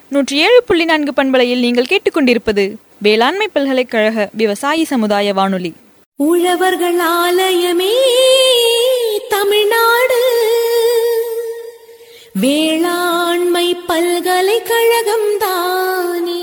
நூற்றி ஏழு புள்ளி நான்கு பண்பலையில் நீங்கள் கேட்டுக்கொண்டிருப்பது வேளாண்மை பல்கலைக்கழக விவசாயி சமுதாய வானொலி உழவர்கள் ஆலயமே தமிழ்நாடு வேளாண்மை பல்கலைக்கழகம் தானே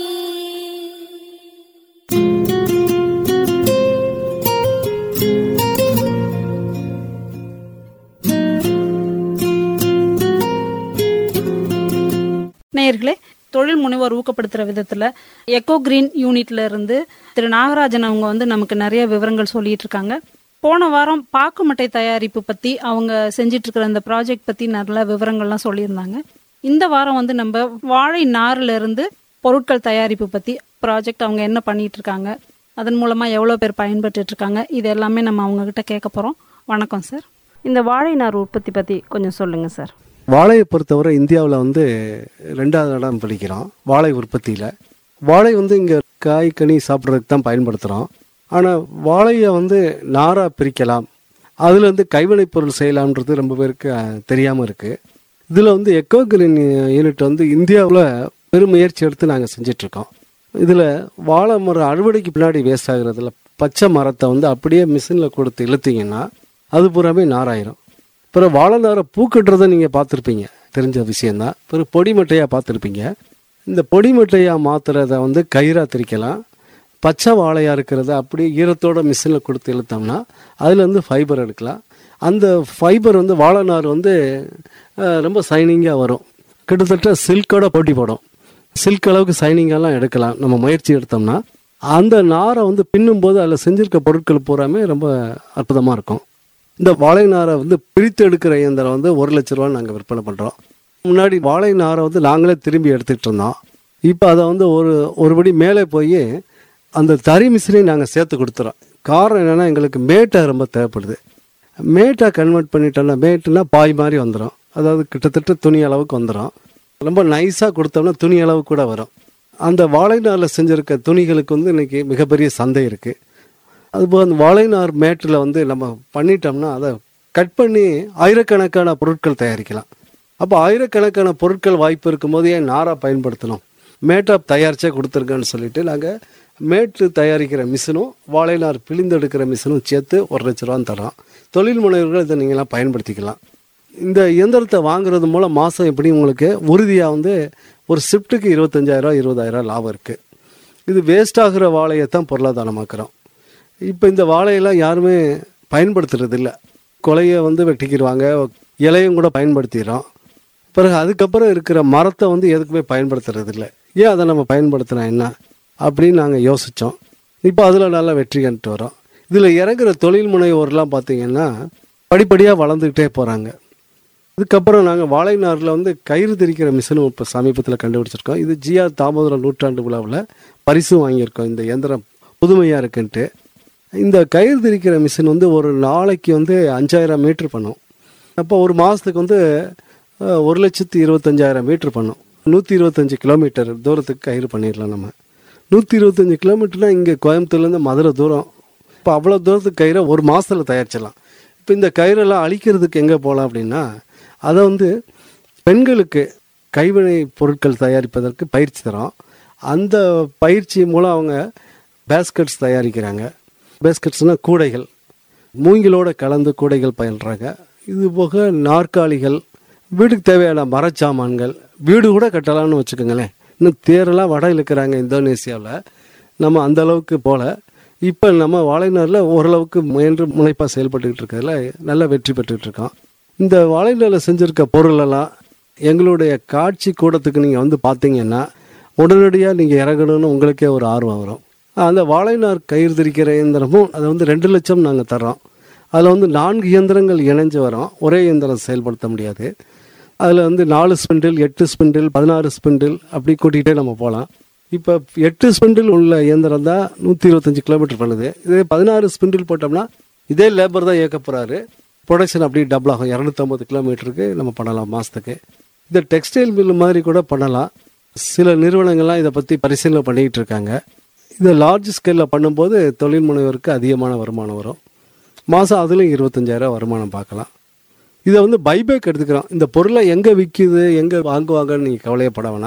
நேயர்களே தொழில் முனைவோர் ஊக்கப்படுத்துற விதத்துல எக்கோ கிரீன் யூனிட்ல இருந்து திரு நாகராஜன் அவங்க வந்து நமக்கு நிறைய விவரங்கள் சொல்லிட்டு இருக்காங்க போன வாரம் பாக்கு மட்டை தயாரிப்பு பத்தி அவங்க செஞ்சிட்டு இருக்கிற அந்த ப்ராஜெக்ட் பத்தி நல்ல விவரங்கள்லாம் சொல்லியிருந்தாங்க இந்த வாரம் வந்து நம்ம வாழை நார்ல இருந்து பொருட்கள் தயாரிப்பு பத்தி ப்ராஜெக்ட் அவங்க என்ன பண்ணிட்டு இருக்காங்க அதன் மூலமா எவ்வளவு பேர் பயன்பட்டு இருக்காங்க இது எல்லாமே நம்ம அவங்க கிட்ட கேட்க போறோம் வணக்கம் சார் இந்த வாழை நார் உற்பத்தி பத்தி கொஞ்சம் சொல்லுங்க சார் வாழையை பொறுத்தவரை இந்தியாவில் வந்து ரெண்டாவது இடம் பிடிக்கிறோம் வாழை உற்பத்தியில் வாழை வந்து இங்கே காய் கனி சாப்பிட்றதுக்கு தான் பயன்படுத்துகிறோம் ஆனால் வாழையை வந்து நாராக பிரிக்கலாம் அதில் வந்து கைவினைப் பொருள் செய்யலாம்ன்றது ரொம்ப பேருக்கு தெரியாமல் இருக்குது இதில் வந்து எக்கோ கிரீன் யூனிட் வந்து இந்தியாவில் பெரும் முயற்சி எடுத்து நாங்கள் செஞ்சிட்ருக்கோம் இதில் வாழை மரம் அறுவடைக்கு பின்னாடி வேஸ்ட் ஆகுறதுல பச்சை மரத்தை வந்து அப்படியே மிஷினில் கொடுத்து இழுத்தீங்கன்னா அது பூராமே நாராயிரும் பிறகு வாழை நாரை பூக்கட்டுறதை நீங்கள் பார்த்துருப்பீங்க தெரிஞ்ச விஷயந்தான் பிறகு பொடி மட்டையாக பார்த்துருப்பீங்க இந்த பொடி மட்டையாக மாற்றுறத வந்து கயிறாக திரிக்கலாம் பச்சை வாழையாக இருக்கிறத அப்படியே ஈரத்தோட மிஷினில் கொடுத்து இழுத்தோம்னா அதுலேருந்து ஃபைபர் எடுக்கலாம் அந்த ஃபைபர் வந்து வாழை நார் வந்து அஹ், ரொம்ப சைனிங்காக வரும் கிட்டத்தட்ட சில்கோட போட்டி போடும் சில்க் அளவுக்கு சைனிங்கெல்லாம் எடுக்கலாம் நம்ம முயற்சி எடுத்தோம்னா அந்த நாரை வந்து பின்னும்போது அதில் செஞ்சிருக்க பொருட்கள் பூராமே ரொம்ப அற்புதமாக இருக்கும் இந்த வாழை நாரை வந்து பிரித்து எடுக்கிற இயந்திரம் வந்து ஒரு லட்ச ரூபா நாங்கள் விற்பனை பண்ணுறோம் முன்னாடி வாழை நாரை வந்து நாங்களே திரும்பி எடுத்துக்கிட்டு இருந்தோம் இப்போ அதை வந்து ஒரு ஒருபடி மேலே போய் அந்த தறி மிஷினையும் நாங்கள் சேர்த்து கொடுத்துறோம் காரணம் என்னென்னா எங்களுக்கு மேட்டை ரொம்ப தேவைப்படுது மேட்டாக கன்வெர்ட் பண்ணிட்டோம்னா மேட்டுனா பாய் மாதிரி வந்துடும் அதாவது கிட்டத்தட்ட துணி அளவுக்கு வந்துடும் ரொம்ப நைஸாக கொடுத்தோம்னா துணி அளவு கூட வரும் அந்த வாழை நாரில் செஞ்சுருக்க துணிகளுக்கு வந்து இன்னைக்கு மிகப்பெரிய சந்தை இருக்குது அதுபோல் அந்த வாழை நார் மேட்டில் வந்து நம்ம பண்ணிட்டோம்னா அதை கட் பண்ணி ஆயிரக்கணக்கான பொருட்கள் தயாரிக்கலாம் அப்போ ஆயிரக்கணக்கான பொருட்கள் வாய்ப்பு இருக்கும்போது ஏன் நாராக பயன்படுத்தணும் மேட்டாக தயாரிச்சே கொடுத்துருக்கேன்னு சொல்லிட்டு நாங்கள் மேட்டு தயாரிக்கிற மிஷினும் வாழை நார் பிழிந்தெடுக்கிற மிஷினும் சேர்த்து ஒரு லட்ச ரூபான்னு தரோம் தொழில் முனைவர்கள் இதை நீங்களாம் பயன்படுத்திக்கலாம் இந்த இயந்திரத்தை வாங்குறது மூலம் மாதம் எப்படி உங்களுக்கு உறுதியாக வந்து ஒரு ஷிஃப்ட்டுக்கு இருபத்தஞ்சாயிரம் இருபதாயிரம் லாபம் இருக்குது இது வேஸ்ட் ஆகிற வாழையை தான் பொருளாதாரமாக்குறோம் இப்போ இந்த வாழையெல்லாம் யாருமே பயன்படுத்துறது இல்ல கொலையை வந்து வெட்டிக்கிடுவாங்க இலையும் கூட பயன்படுத்திடுறோம் பிறகு அதுக்கப்புறம் இருக்கிற மரத்தை வந்து எதுக்குமே பயன்படுத்துறது இல்லை ஏன் அதை நம்ம பயன்படுத்தினா என்ன அப்படின்னு நாங்கள் யோசித்தோம் இப்போ அதில் நல்லா வெற்றி கண்டுட்டு வரோம் இதில் இறங்குற தொழில் முனைவோர்லாம் பார்த்தீங்கன்னா படிப்படியாக வளர்ந்துக்கிட்டே போகிறாங்க அதுக்கப்புறம் நாங்கள் வாழை நாரில் வந்து கயிறு திரிக்கிற மிஷினும் இப்போ சமீபத்தில் கண்டுபிடிச்சிருக்கோம் இது ஜிஆ தாமோதரம் நூற்றாண்டு விழாவில் பரிசும் வாங்கியிருக்கோம் இந்த இயந்திரம் புதுமையாக இருக்குன்ட்டு இந்த கயிறு திரிக்கிற மிஷின் வந்து ஒரு நாளைக்கு வந்து அஞ்சாயிரம் மீட்ரு பண்ணும் அப்போ ஒரு மாதத்துக்கு வந்து அஹ், ஒரு லட்சத்தி இருபத்தஞ்சாயிரம் மீட்ரு பண்ணும் நூற்றி இருபத்தஞ்சி கிலோமீட்டர் தூரத்துக்கு கயிறு பண்ணிடலாம் நம்ம நூற்றி இருபத்தஞ்சி கிலோமீட்டர்னா இங்கே கோயம்புத்தூர்லேருந்து மதுரை தூரம் இப்போ அவ்வளோ தூரத்துக்கு கயிறை ஒரு மாதத்தில் தயாரிச்சிடலாம் இப்போ இந்த கயிறெல்லாம் அழிக்கிறதுக்கு எங்கே போகலாம் அப்படின்னா அதை வந்து பெண்களுக்கு கைவினை பொருட்கள் தயாரிப்பதற்கு பயிற்சி தரோம் அந்த பயிற்சி மூலம் அவங்க பேஸ்கெட்ஸ் தயாரிக்கிறாங்க பேஸ்கெட்ஸ்னால் கூடைகள் மூங்கிலோட கலந்து கூடைகள் பயில்றாங்க இது போக நாற்காலிகள் வீட்டுக்கு தேவையான மரச்சாமான்கள் வீடு கூட கட்டலாம்னு வச்சுக்கோங்களேன் இன்னும் தேரெல்லாம் வட இழுக்கிறாங்க இந்தோனேசியாவில் நம்ம அந்த அளவுக்கு போல இப்போ நம்ம வாழைநாரில் ஓரளவுக்கு முயன்று முனைப்பாக செயல்பட்டுக்கிட்டு இருக்கிறதுல நல்ல வெற்றி பெற்றுட்டு இருக்கோம் இந்த வாழைநாரில் செஞ்சுருக்க பொருளெல்லாம் எங்களுடைய காட்சி கூடத்துக்கு நீங்கள் வந்து பார்த்தீங்கன்னா உடனடியாக நீங்கள் இறங்கணும்னு உங்களுக்கே ஒரு ஆர்வம் வரும் அந்த வாழைநார் கயிறு திரிக்கிற இயந்திரமும் அதை வந்து ரெண்டு லட்சம் நாங்கள் தர்றோம் அதில் வந்து நான்கு இயந்திரங்கள் இணைஞ்சு வரோம் ஒரே இயந்திரம் செயல்படுத்த முடியாது அதில் வந்து நாலு ஸ்பிண்டில் எட்டு ஸ்பிண்டில் பதினாறு ஸ்பிண்டில் அப்படி கூட்டிகிட்டே நம்ம போகலாம் இப்போ எட்டு ஸ்பிண்டில் உள்ள இயந்திரம் தான் நூற்றி இருபத்தஞ்சி கிலோமீட்டர் பண்ணுது இதே பதினாறு ஸ்பிண்டில் போட்டோம்னா இதே லேபர் தான் இயக்க போகிறாரு ப்ரொடக்ஷன் அப்படியே டபுள் ஆகும் இரநூத்தம்பது கிலோமீட்டருக்கு நம்ம பண்ணலாம் மாதத்துக்கு இந்த டெக்ஸ்டைல் மில் மாதிரி கூட பண்ணலாம் சில நிறுவனங்கள்லாம் இதை பற்றி பரிசீலனை பண்ணிக்கிட்டு இருக்காங்க இதை லார்ஜ் ஸ்கேலில் பண்ணும்போது தொழில் முனைவோருக்கு அதிகமான வருமானம் வரும் மாதம் அதுலேயும் இருபத்தஞ்சாயிரம் வருமானம் பார்க்கலாம் இதை வந்து பைபேக் எடுத்துக்கிறோம் இந்த பொருளை எங்கே விற்கிது எங்கே வாங்குவாங்கன்னு நீங்கள் கவலையப்பட வேணாம்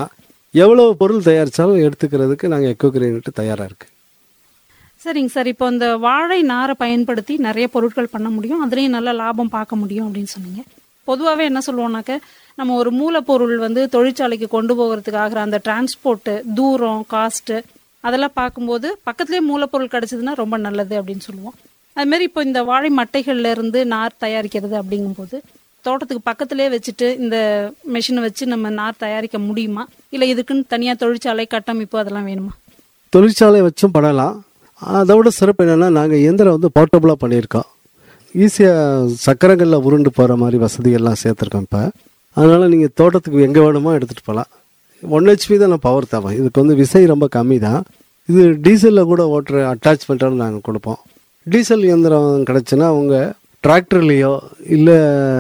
எவ்வளோ பொருள் தயாரித்தாலும் எடுத்துக்கிறதுக்கு நாங்கள் எக்கோ கிரீன்ட்டு தயாராக இருக்குது சரிங்க சார் இப்போ இந்த வாழை நாரை பயன்படுத்தி நிறைய பொருட்கள் பண்ண முடியும் அதுலேயும் நல்ல லாபம் பார்க்க முடியும் அப்படின்னு சொன்னீங்க பொதுவாகவே என்ன சொல்லுவோம்னாக்க நம்ம ஒரு மூலப்பொருள் வந்து தொழிற்சாலைக்கு கொண்டு போகிறதுக்கு ஆகிற அந்த டிரான்ஸ்போர்ட்டு தூரம் காஸ்ட்டு அதெல்லாம் பார்க்கும்போது பக்கத்துலேயே மூலப்பொருள் கிடச்சிதுன்னா ரொம்ப நல்லது அப்படின்னு சொல்லுவோம் அதுமாரி இப்போ இந்த வாழை மட்டைகள்ல இருந்து நார் தயாரிக்கிறது அப்படிங்கும்போது தோட்டத்துக்கு பக்கத்துலேயே வச்சுட்டு இந்த மெஷினை வச்சு நம்ம நார் தயாரிக்க முடியுமா இல்லை இதுக்குன்னு தனியாக தொழிற்சாலை கட்டமைப்பு அதெல்லாம் வேணுமா தொழிற்சாலை வச்சும் பண்ணலாம் அதை விட சிறப்பு என்னென்னா நாங்கள் இயந்திரம் வந்து போர்ட்டபுளாக பண்ணியிருக்கோம் ஈஸியாக சக்கரங்களில் உருண்டு போகிற மாதிரி வசதிகள்லாம் சேர்த்துருக்கோம் இப்போ அதனால் நீங்கள் தோட்டத்துக்கு எங்கே வேணுமோ எடுத்துகிட்டு போகலாம் ஒன் ஹெச்பி தான் நான் பவர் தேவை இதுக்கு வந்து விசை ரொம்ப கம்மி தான் இது டீசலில் கூட ஓட்டுற அட்டாச்மெண்ட்டோட நாங்கள் கொடுப்போம் டீசல் இயந்திரம் கிடச்சுன்னா அவங்க டிராக்டர்லேயோ இல்லை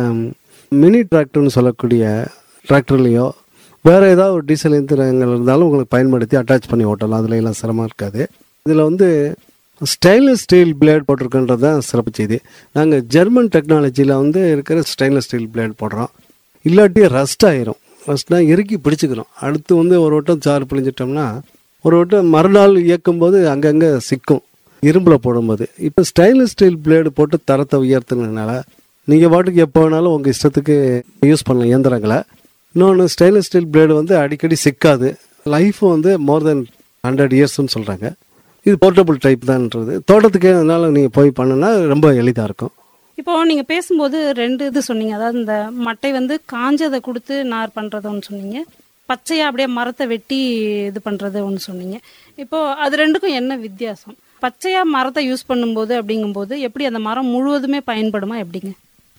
மினி டிராக்டர்னு சொல்லக்கூடிய டிராக்டர்லேயோ வேறு ஏதாவது ஒரு டீசல் இயந்திரங்கள் இருந்தாலும் உங்களுக்கு பயன்படுத்தி அட்டாச் பண்ணி ஓட்டலாம் அதில் எல்லாம் சிரமம் இருக்காது இதில் வந்து ஸ்டெயின்லெஸ் ஸ்டீல் பிளேட் போட்டிருக்குன்றது தான் சிறப்பு செய்தி நாங்கள் ஜெர்மன் டெக்னாலஜியில் வந்து இருக்கிற ஸ்டெயின்லெஸ் ஸ்டீல் பிளேட் போடுறோம் இல்லாட்டி ரஸ்ட் ஆயிரும் ரஸ்ட்னா இறுக்கி பிடிச்சிக்கிறோம் அடுத்து வந்து ஒரு வட்டம் சாறு பிழிஞ்சிட்டோம்னா ஒரு வட்டம் மறுநாள் இயக்கும்போது அங்கங்கே சிக்கும் இரும்பில் போடும்போது இப்போ ஸ்டெயின்லெஸ் ஸ்டீல் பிளேடு போட்டு தரத்தை உயர்த்துனதுனால நீங்கள் பாட்டுக்கு எப்போ வேணாலும் உங்கள் இஷ்டத்துக்கு யூஸ் பண்ணலாம் இயந்திரங்களை இன்னொன்று ஸ்டெயின்லெஸ் ஸ்டீல் பிளேடு வந்து அடிக்கடி சிக்காது லைஃப் வந்து மோர் தென் ஹண்ட்ரட் இயர்ஸ்னு சொல்கிறாங்க இது போர்ட்டபிள் டைப் தான்ன்றது தோட்டத்துக்கு அதனால நீங்கள் போய் பண்ணுனா ரொம்ப எளிதாக இருக்கும் இப்போ நீங்க பேசும்போது ரெண்டு இது சொன்னீங்க அதாவது இந்த மட்டை வந்து காஞ்சதை கொடுத்து நார் பண்றது ஒன்று சொன்னீங்க பச்சையா அப்படியே மரத்தை வெட்டி இது பண்றது ஒன்று சொன்னீங்க இப்போ அது ரெண்டுக்கும் என்ன வித்தியாசம் பச்சையா மரத்தை யூஸ் பண்ணும்போது அப்படிங்கும்போது எப்படி அந்த மரம் முழுவதுமே பயன்படுமா எப்படிங்க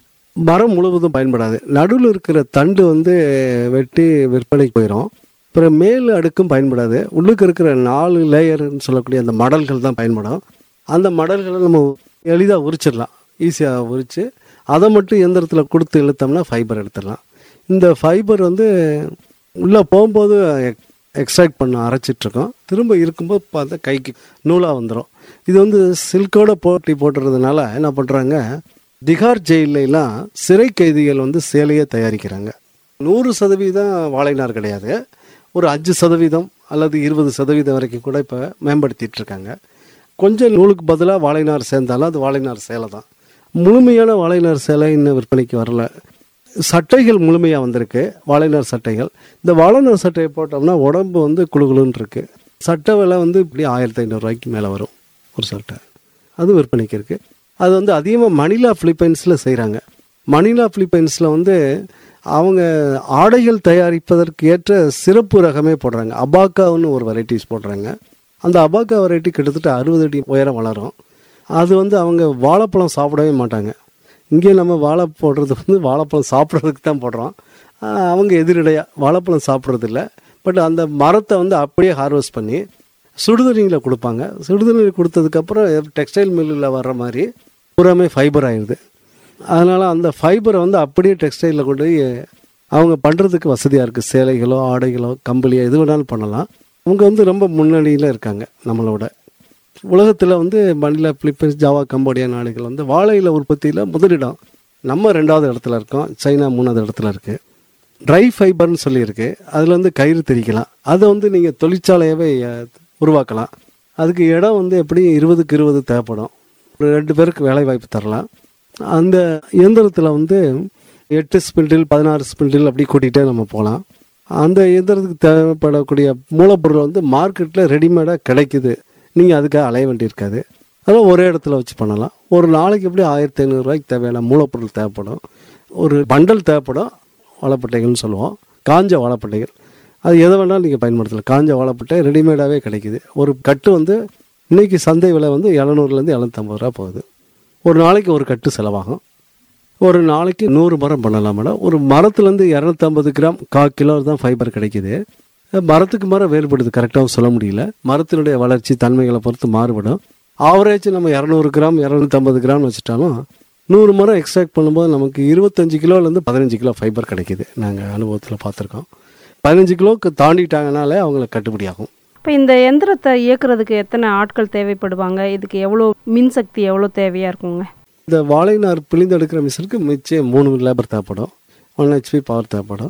மரம் முழுவதும் பயன்படாது நடுவில் இருக்கிற தண்டு வந்து வெட்டி விற்பனைக்கு போயிடும் அப்புறம் மேல் அடுக்கும் பயன்படாது உள்ளுக்கு இருக்கிற நாலு லேயர்னு சொல்லக்கூடிய அந்த மடல்கள் தான் பயன்படும் அந்த மடல்களை நம்ம எளிதாக உரிச்சிடலாம் ஈஸியாக உரித்து அதை மட்டும் எந்திரத்தில் கொடுத்து இழுத்தோம்னா ஃபைபர் எடுத்துடலாம் இந்த ஃபைபர் வந்து உள்ளே போகும்போது எக்ஸ்ட்ராக்ட் பண்ண அரைச்சிட்ருக்கோம் திரும்ப இருக்கும்போது பார்த்தா கைக்கு நூலாக வந்துடும் இது வந்து சில்கோட போட்டி போட்டுறதுனால என்ன பண்ணுறாங்க திகார் ஜெயிலெலாம் சிறை கைதிகள் வந்து சேலையை தயாரிக்கிறாங்க நூறு சதவீதம் வாழைநார் கிடையாது ஒரு அஞ்சு சதவீதம் அல்லது இருபது சதவீதம் வரைக்கும் கூட இப்போ மேம்படுத்திட்டு இருக்காங்க கொஞ்சம் நூலுக்கு பதிலாக வாழைநார் சேர்ந்தாலும் அது வாழைநார் சேலை தான் முழுமையான வாழைநார் சேலை இன்னும் விற்பனைக்கு வரல சட்டைகள் முழுமையாக வந்திருக்கு வாழைநார் சட்டைகள் இந்த வாழைநார் சட்டையை போட்டோம்னா உடம்பு வந்து குளுகுளுன்னு இருக்கு சட்டை விலை வந்து இப்படி ஆயிரத்தி ஐநூறுரூவாய்க்கு மேலே வரும் ஒரு சட்டை அது விற்பனைக்கு இருக்குது அது வந்து அதிகமாக மணிலா பிலிப்பைன்ஸில் செய்கிறாங்க மணிலா பிலிப்பைன்ஸில் வந்து அவங்க ஆடைகள் தயாரிப்பதற்கு ஏற்ற சிறப்பு ரகமே போடுறாங்க அபாக்கான்னு ஒரு வெரைட்டிஸ் போடுறாங்க அந்த அபாக்கா வெரைட்டி கிட்டத்தட்ட அறுபது அடி உயரம் வளரும் அது வந்து அவங்க வாழைப்பழம் சாப்பிடவே மாட்டாங்க இங்கே நம்ம வாழை போடுறது வந்து வாழைப்பழம் சாப்பிட்றதுக்கு தான் போடுறோம் ஆஹ் அவங்க எதிரடையாக வாழைப்பழம் சாப்பிட்றது இல்லை பட் அந்த மரத்தை வந்து அப்படியே ஹார்வெஸ்ட் பண்ணி சுடுதண்ணியில் கொடுப்பாங்க சுடுதண்ணியில் கொடுத்ததுக்கப்புறம் டெக்ஸ்டைல் மில்லில் வர்ற மாதிரி பூராமே ஃபைபர் ஆயிடுது அதனால் அந்த ஃபைபரை வந்து அப்படியே டெக்ஸ்டைலில் கொண்டு போய் அவங்க பண்ணுறதுக்கு வசதியாக இருக்குது சேலைகளோ ஆடைகளோ கம்பளியோ எது வேணாலும் பண்ணலாம் அவங்க வந்து ரொம்ப முன்னணியில் இருக்காங்க நம்மளோட உலகத்தில் வந்து மணிலா பிலிப்பைன்ஸ் ஜாவா கம்போடியா நாடுகள் வந்து வாழையில உற்பத்தியில் முதலிடம் நம்ம ரெண்டாவது இடத்துல இருக்கோம் சைனா மூணாவது இடத்துல இருக்குது ட்ரை ஃபைபர்னு சொல்லியிருக்கு அதில் வந்து கயிறு திரிக்கலாம் அதை வந்து நீங்கள் தொழிற்சாலையாகவே அஹ், உருவாக்கலாம் அதுக்கு இடம் வந்து எப்படியும் இருபதுக்கு இருபது தேவைப்படும் ஒரு ரெண்டு பேருக்கு வேலை வாய்ப்பு தரலாம் அந்த இயந்திரத்தில் வந்து எட்டு ஸ்பிண்டில் பதினாறு ஸ்பிண்டில் அப்படி கூட்டிகிட்டே நம்ம போகலாம் அந்த இயந்திரத்துக்கு தேவைப்படக்கூடிய மூலப்பொருள் வந்து மார்க்கெட்டில் ரெடிமேடாக கிடைக்குது நீங்கள் அதுக்காக அலைய வேண்டியிருக்காது அதெல்லாம் ஒரே இடத்துல வச்சு பண்ணலாம் ஒரு நாளைக்கு எப்படி ஆயிரத்தி ஐநூறுரூவாய்க்கு தேவையான மூலப்பொருள் தேவைப்படும் ஒரு பண்டல் தேவைப்படும் வாழைப்பட்டைகள்னு சொல்லுவோம் காஞ்ச வாழைப்பட்டைகள் அது எதை வேணாலும் நீங்கள் பயன்படுத்தலாம் காஞ்ச வாழைப்பட்டை ரெடிமேடாகவே கிடைக்குது ஒரு கட்டு வந்து இன்னைக்கு சந்தை விலை வந்து இரநூறுலேருந்து இரநூத்தம்பது ரூபா போகுது ஒரு நாளைக்கு ஒரு கட்டு செலவாகும் ஒரு நாளைக்கு நூறு மரம் பண்ணலாம் மேடம் ஒரு மரத்துலேருந்து இரநூத்தம்பது கிராம் கா கிலோ தான் ஃபைபர் கிடைக்குது மரத்துக்கு மரம் வேறுபடுது கரெக்டாகவும் சொல்ல முடியல மரத்தினுடைய வளர்ச்சி தன்மைகளை பொறுத்து மாறுபடும் ஆவரேஜ் நம்ம இரநூறு கிராம் இரநூத்தம்பது கிராம் வச்சுட்டாலும் நூறு மரம் எக்ஸ்ட்ராக்ட் பண்ணும்போது நமக்கு இருபத்தஞ்சு கிலோலேருந்து பதினஞ்சு கிலோ ஃபைபர் கிடைக்குது நாங்கள் அனுபவத்தில் பார்த்துருக்கோம் பதினஞ்சு கிலோவுக்கு தாண்டிட்டாங்கனாலே அவங்களுக்கு கட்டுப்படி ஆகும் இப்போ இந்த எந்திரத்தை இயக்குறதுக்கு எத்தனை ஆட்கள் தேவைப்படுவாங்க இதுக்கு எவ்வளோ மின்சக்தி எவ்வளோ தேவையாக இருக்குங்க இந்த வாழை நார் பிழிந்தெடுக்கிற மிஷினுக்கு மிச்சம் மூணு லேபர் தேவைப்படும் ஒன் ஹெச்பி பவர் தேவைப்படும்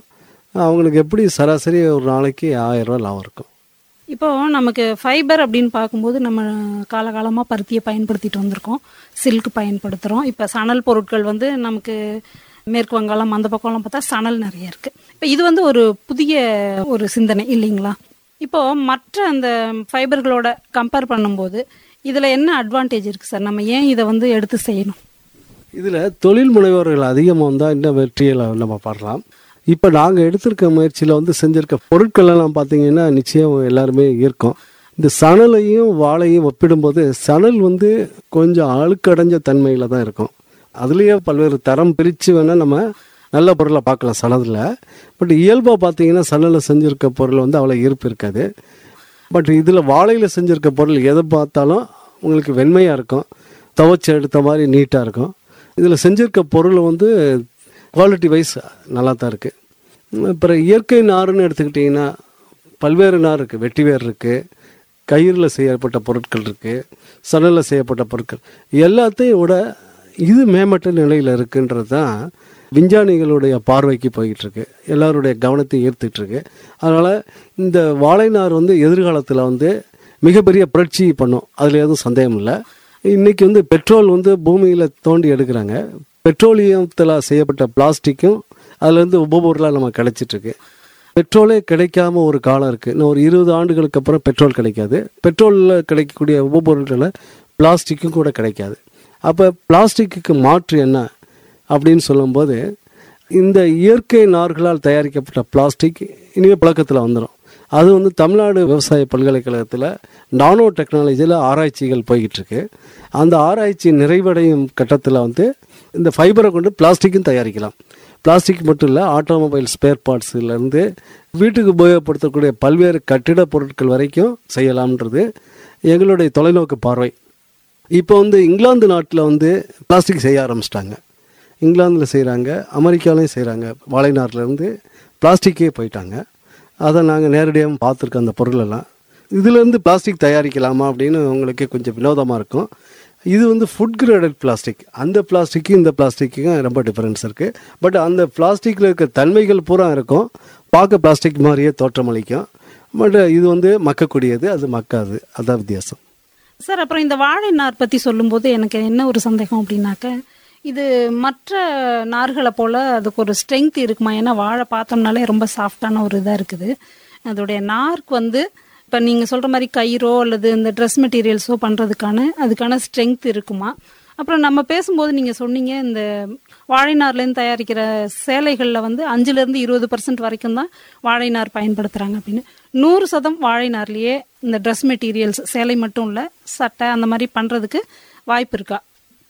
அவங்களுக்கு எப்படி சராசரி ஒரு நாளைக்கு ஆயிரம் ரூபாய் லாபம் இருக்கும் இப்போ நமக்கு ஃபைபர் அப்படின்னு பார்க்கும்போது நம்ம காலகாலமாக பருத்தியை பயன்படுத்திட்டு வந்திருக்கோம் சில்க் பயன்படுத்துகிறோம் இப்போ சணல் பொருட்கள் வந்து நமக்கு மேற்கு வங்காளம் அந்த பக்கம்லாம் பார்த்தா சணல் நிறைய இருக்குது இப்போ இது வந்து ஒரு புதிய ஒரு சிந்தனை இல்லைங்களா இப்போ மற்ற அந்த ஃபைபர்களோட கம்பேர் பண்ணும்போது இதில் என்ன அட்வான்டேஜ் இருக்குது சார் நம்ம ஏன் இதை வந்து எடுத்து செய்யணும் இதில் தொழில் முனைவோர்கள் அதிகமாக வந்தால் இன்னும் வெற்றியை நம்ம பாடலாம் இப்போ நாங்கள் எடுத்திருக்க முயற்சியில் வந்து செஞ்சிருக்க பொருட்கள் எல்லாம் பார்த்தீங்கன்னா நிச்சயம் எல்லாருமே இருக்கும் இந்த சணலையும் வாழையும் ஒப்பிடும்போது சணல் வந்து கொஞ்சம் அழுக்கடைஞ்ச தன்மையில் தான் இருக்கும் அதுலேயே பல்வேறு தரம் பிரித்து வேணால் நம்ம நல்ல பொருளை பார்க்கலாம் சணலில் பட் இயல்பாக பார்த்தீங்கன்னா சணலில் செஞ்சுருக்க பொருள் வந்து அவ்வளோ ஈர்ப்பு இருக்காது பட் இதில் வாழையில் செஞ்சுருக்க பொருள் எதை பார்த்தாலும் உங்களுக்கு வெண்மையாக இருக்கும் துவைச்சி எடுத்த மாதிரி நீட்டாக இருக்கும் இதில் செஞ்சிருக்க பொருள் வந்து குவாலிட்டி வைஸ் நல்லா தான் இருக்குது அப்புறம் இயற்கை நார்னு எடுத்துக்கிட்டிங்கன்னா பல்வேறு நார் இருக்குது வெட்டி வேர் இருக்குது கயிறில் செய்யப்பட்ட பொருட்கள் இருக்குது சணலில் செய்யப்பட்ட பொருட்கள் எல்லாத்தையும் விட இது மேம்பட்ட நிலையில் இருக்குன்றது தான் விஞ்ஞானிகளுடைய பார்வைக்கு போய்கிட்டு இருக்கு எல்லாருடைய கவனத்தை ஈர்த்துட்டு இருக்கு அதனால் இந்த வாழை நார் வந்து எதிர்காலத்தில் வந்து மிகப்பெரிய புரட்சி பண்ணும் அதில் எதுவும் சந்தேகம் இல்லை இன்னைக்கு வந்து பெட்ரோல் வந்து பூமியில் தோண்டி எடுக்கிறாங்க பெட்ரோலியத்தில் செய்யப்பட்ட பிளாஸ்டிக்கும் அதுலேருந்து உபபொருளாக நம்ம கிடைச்சிட்டு இருக்கு பெட்ரோலே கிடைக்காம ஒரு காலம் இருக்குது இன்னும் ஒரு இருபது ஆண்டுகளுக்கு அப்புறம் பெட்ரோல் கிடைக்காது பெட்ரோலில் கிடைக்கக்கூடிய உபபொருட்களில் பிளாஸ்டிக்கும் கூட கிடைக்காது அப்போ பிளாஸ்டிக்கு மாற்று என்ன அப்படின்னு சொல்லும்போது இந்த இயற்கை நார்களால் தயாரிக்கப்பட்ட பிளாஸ்டிக் இனிமேல் புழக்கத்தில் வந்துடும் அது வந்து தமிழ்நாடு விவசாய பல்கலைக்கழகத்தில் நானோ டெக்னாலஜியில் ஆராய்ச்சிகள் போய்கிட்டு இருக்கு அந்த ஆராய்ச்சி நிறைவடையும் கட்டத்தில் வந்து இந்த ஃபைபரை கொண்டு பிளாஸ்டிக்கும் தயாரிக்கலாம் பிளாஸ்டிக் மட்டும் இல்லை ஆட்டோமொபைல் ஸ்பேர் பார்ட்ஸ்லேருந்து வீட்டுக்கு உபயோகப்படுத்தக்கூடிய பல்வேறு கட்டிட பொருட்கள் வரைக்கும் செய்யலாம்ன்றது எங்களுடைய தொலைநோக்கு பார்வை இப்போ வந்து இங்கிலாந்து நாட்டில் வந்து பிளாஸ்டிக் செய்ய ஆரம்பிச்சிட்டாங்க இங்கிலாந்தில் செய்கிறாங்க அமெரிக்காலையும் செய்கிறாங்க வாழை நார்லேருந்து பிளாஸ்டிக்கே போயிட்டாங்க அதை நாங்கள் நேரடியாக பார்த்துருக்கோம் அந்த பொருளெல்லாம் இதுலேருந்து பிளாஸ்டிக் தயாரிக்கலாமா அப்படின்னு உங்களுக்கு கொஞ்சம் வினோதமாக இருக்கும் இது வந்து ஃபுட் கிரேடட் பிளாஸ்டிக் அந்த பிளாஸ்டிக்கும் இந்த பிளாஸ்டிக்கும் ரொம்ப டிஃப்ரென்ஸ் இருக்குது பட் அந்த பிளாஸ்டிக்கில் இருக்க தன்மைகள் பூரா இருக்கும் பார்க்க பிளாஸ்டிக் மாதிரியே தோற்றமளிக்கும் பட் இது வந்து மக்கக்கூடியது அது மக்காது அதான் வித்தியாசம் சார் அப்புறம் இந்த வாழை நார் பற்றி சொல்லும்போது எனக்கு என்ன ஒரு சந்தேகம் அப்படின்னாக்க இது மற்ற நார்களை போல் அதுக்கு ஒரு ஸ்ட்ரென்த் இருக்குமா ஏன்னா வாழை பார்த்தோம்னாலே ரொம்ப சாஃப்டான ஒரு இதாக இருக்குது அதோடைய நார்க்கு வந்து இப்போ நீங்கள் சொல்கிற மாதிரி கயிறோ அல்லது இந்த ட்ரெஸ் மெட்டீரியல்ஸோ பண்ணுறதுக்கான அதுக்கான ஸ்ட்ரென்த் இருக்குமா அப்புறம் நம்ம பேசும்போது நீங்கள் சொன்னீங்க இந்த வாழை நார்லேருந்து தயாரிக்கிற சேலைகளில் வந்து அஞ்சுலேருந்து இருபது பர்சன்ட் வரைக்கும் தான் வாழை நார் பயன்படுத்துகிறாங்க அப்படின்னு நூறு சதம் வாழை நார்லேயே இந்த ட்ரெஸ் மெட்டீரியல்ஸ் சேலை மட்டும் இல்லை சட்டை அந்த மாதிரி பண்ணுறதுக்கு வாய்ப்பு இருக்கா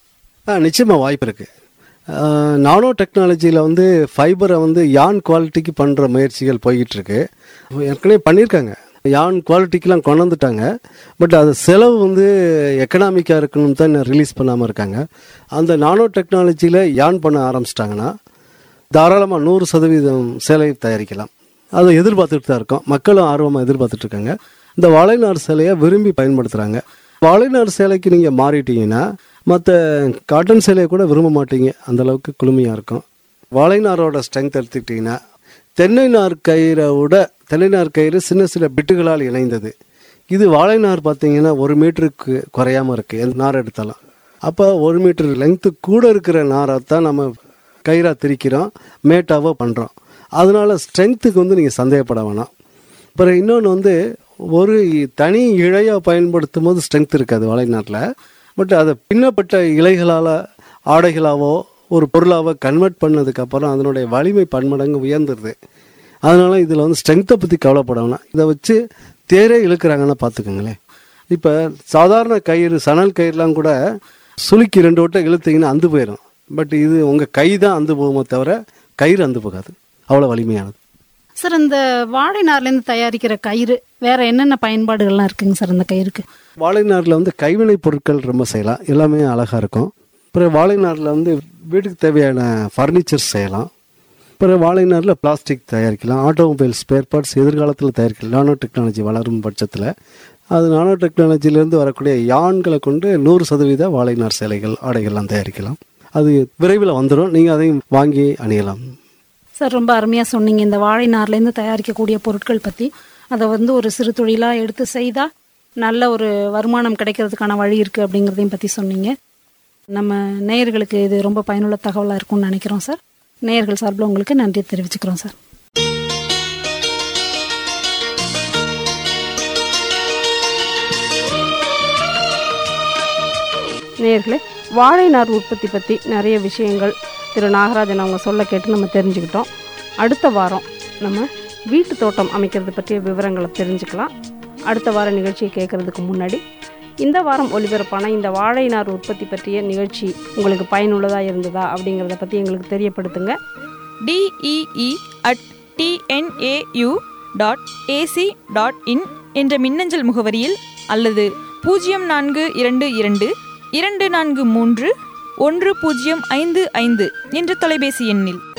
ஆ நிச்சயமாக வாய்ப்பு இருக்குது நானோ டெக்னாலஜியில் வந்து ஃபைபரை வந்து யான் குவாலிட்டிக்கு பண்ணுற முயற்சிகள் போய்கிட்டு இருக்கு ஏற்கனவே பண்ணியிருக்காங்க யான் குவாலிட்டிக்கெலாம் கொண்டு வந்துட்டாங்க பட் அது செலவு வந்து எக்கனாமிக்காக இருக்கணும் தான் ரிலீஸ் பண்ணாமல் இருக்காங்க அந்த நானோ டெக்னாலஜியில் யான் பண்ண ஆரம்பிச்சிட்டாங்கன்னா தாராளமாக நூறு சதவீதம் சேலை தயாரிக்கலாம் அதை எதிர்பார்த்துட்டு தான் இருக்கோம் மக்களும் ஆர்வமாக எதிர்பார்த்துட்டு இருக்காங்க இந்த வாழைநார் சேலையை விரும்பி பயன்படுத்துகிறாங்க வாழைநார் சேலைக்கு நீங்கள் மாறிட்டீங்கன்னா மற்ற காட்டன் சேலையை கூட விரும்ப மாட்டீங்க அந்த அளவுக்கு குளுமையாக இருக்கும் வாழைநாரோட ஸ்ட்ரென்த் எடுத்துக்கிட்டிங்கன்னா தென்னை நார் கயிறை விட தென்னை நார் கயிறு சின்ன சின்ன பிட்டுகளால் இணைந்தது இது வாழைநார் பார்த்தீங்கன்னா ஒரு மீட்டருக்கு குறையாமல் இருக்குது எந்த நார் எடுத்தாலும் அப்போ ஒரு மீட்டர் லெங்க்த்து கூட இருக்கிற நாரை தான் நம்ம கயிறாக திரிக்கிறோம் மேட்டாவோ பண்ணுறோம் அதனால ஸ்ட்ரென்த்துக்கு வந்து நீங்கள் சந்தேகப்பட வேணாம் அப்புறம் இன்னொன்று வந்து ஒரு தனி இழையாக பயன்படுத்தும் போது ஸ்ட்ரென்த் இருக்காது வாழைநாட்டில் பட் அதை பின்னப்பட்ட இலைகளால் ஆடைகளாவோ ஒரு பொருளாவோ கன்வெர்ட் பண்ணதுக்கப்புறம் அதனுடைய வலிமை பன்மடங்கு உயர்ந்துருது அதனால இதில் வந்து ஸ்ட்ரென்த்தை பற்றி கவலைப்பட வேணாம் இதை வச்சு தேரே இழுக்கிறாங்கன்னா பார்த்துக்கோங்களேன் இப்போ சாதாரண கயிறு சணல் கயிறுலாம் கூட சுளுக்கி ரெண்டு வட்டம் இழுத்தீங்கன்னா அந்து போயிடும் பட் இது உங்கள் கை தான் அந்து போகுமோ தவிர கயிறு அந்து போகாது அவ்வளோ வலிமையானது சார் இந்த வாழை நார்லேருந்து தயாரிக்கிற கயிறு வேற என்னென்ன பயன்பாடுகள்லாம் இருக்குங்க சார் இந்த கயிறுக்கு வாழை நாரில் வந்து கைவினை பொருட்கள் ரொம்ப செய்யலாம் எல்லாமே அழகாக இருக்கும் அப்புறம் வாழை நாரில் வந்து வீட்டுக்கு தேவையான ஃபர்னிச்சர்ஸ் செய்யலாம் அப்புறம் வாழை நாரில் பிளாஸ்டிக் தயாரிக்கலாம் ஆட்டோமொபைல் ஸ்பேர் பார்ட்ஸ் எதிர்காலத்தில் தயாரிக்கலாம் நானோ டெக்னாலஜி வளரும் பட்சத்தில் அது நானோ டெக்னாலஜிலேருந்து வரக்கூடிய யான்களை கொண்டு நூறு சதவீத வாழை நார் சேலைகள் ஆடைகள்லாம் தயாரிக்கலாம் அது விரைவில் வந்துடும் நீங்கள் அதையும் வாங்கி அணியலாம் சார் ரொம்ப அருமையாக சொன்னீங்க இந்த வாழை நார்லேருந்து தயாரிக்கக்கூடிய பொருட்கள் பற்றி அதை வந்து ஒரு சிறு தொழிலாக எடுத்து செய்தால் நல்ல ஒரு வருமானம் கிடைக்கிறதுக்கான வழி இருக்குது அப்படிங்கிறதையும் பற்றி சொன்னீங்க நம்ம நேயர்களுக்கு இது ரொம்ப பயனுள்ள தகவலாக இருக்கும்னு நினைக்கிறோம் சார் நேயர்கள் சார்பில் உங்களுக்கு நன்றி தெரிவிச்சுக்கிறோம் சார் நேயர்களே வாழை நார் உற்பத்தி பற்றி நிறைய விஷயங்கள் திரு நாகராஜன் அவங்க சொல்ல கேட்டு நம்ம தெரிஞ்சுக்கிட்டோம் அடுத்த வாரம் நம்ம வீட்டு தோட்டம் அமைக்கிறது பற்றிய விவரங்களை தெரிஞ்சுக்கலாம் அடுத்த வார நிகழ்ச்சியை கேட்கறதுக்கு முன்னாடி இந்த வாரம் ஒலிபரப்பான இந்த வாழை நார் உற்பத்தி பற்றிய நிகழ்ச்சி உங்களுக்கு பயனுள்ளதாக இருந்ததா அப்படிங்கிறத பற்றி எங்களுக்கு தெரியப்படுத்துங்க D E E at T N A U dot A C dot in என்ற மின்னஞ்சல் முகவரியில் அல்லது பூஜ்ஜியம் நான்கு இரண்டு இரண்டு இரண்டு நான்கு மூன்று ஒன்று பூஜ்ஜியம் ஐந்து ஐந்து என்ற தொலைபேசி எண்ணில்